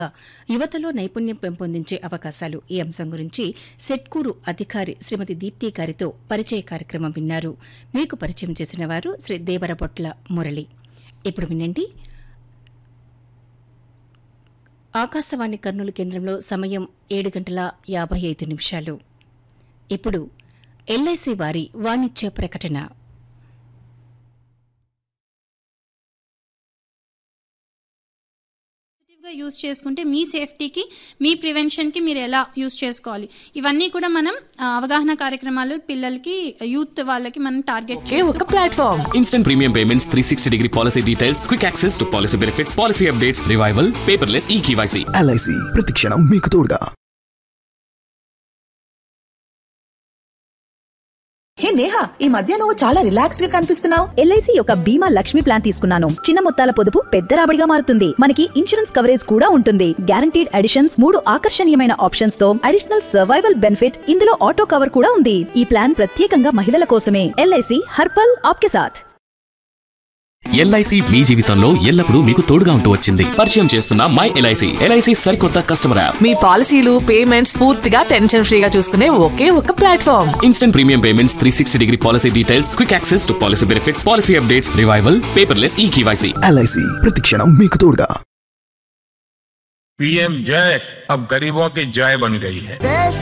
యువతలో నైపుణ్యం పెంపొందించే అవకాశాలు ఈ అంశం గురించి సెట్కూరు అధికారి శ్రీమతి దీప్తి గారితో పరిచయ కార్యక్రమం విన్నారు మీకు పరిచయం చేసిన వారు శ్రీ దేవరబొట్ల మురళి ఇప్పుడు వినండి ఆకాశవాణి కర్నూలు కేంద్రంలో సమయం ఏడు గంటల యాభై ఐదు నిమిషాలు ఇప్పుడు ఎల్ఐసి వారి వాణిజ్య ప్రకటన గా యూస్ చేసుకుంటే మీ సేఫ్టీకి మీ ప్రివెన్షన్కి మీరు ఎలా యూస్ చేసుకోవాలి ఇవన్నీ కూడా మనం ఆ, అవగాహన కార్యక్రమాలు పిల్లలకి యూత్ వాళ్ళకి మనం టార్గెట్ ఒకే ఒక platform Instant premium payments, 360 degree policy details, quick access to policy benefits, policy updates, revival, paperless e-KYC. LIC ప్రతిక్షణం మీకు తోడుగా హే నేహా ఈ మధ్య నువ్వు చాలా రిలాక్స్డ్ గా కనిపిస్తున్నావు ఎల్ఐసి యొక్క బీమా లక్ష్మి ప్లాన్ తీసుకున్నాను చిన్న మొత్తాల పొదుపు పెద్ద రాబడిగా మారుతుంది మనకి ఇన్సూరెన్స్ కవరేజ్ కూడా ఉంటుంది గ్యారంటీడ్ అడిషన్స్ మూడు ఆకర్షణీయమైన ఆప్షన్స్ తో అడిషనల్ సర్వైవల్ బెనిఫిట్ ఇందులో ఆటో కవర్ కూడా ఉంది ఈ ప్లాన్ ప్రత్యేకంగా మహిళల కోసమే ఎల్ఐసి హర్పల్ ఆప్కే సాథ్ ఎల్ఐసి మీ జీవితంలో ఎల్లప్పుడూ మీకు తోడుగా ఉంటూ వచ్చింది పరిచయం చేస్తున్న మై ఎల్ఐసి ఎల్ఐసి సరికొత్త కస్టమర్ యాప్ మీ పాలసీలు పేమెంట్స్ పూర్తిగా టెన్షన్ ఫ్రీగా చూసుకునే ఒకే ఒక platform instant premium payments three sixty degree policy details quick access to policy benefits policy updates revival paperless e KYC LIC ప్రతిక్షణం మీకు తోడుగా पीएम जय अब गरीबों की जय बन गई है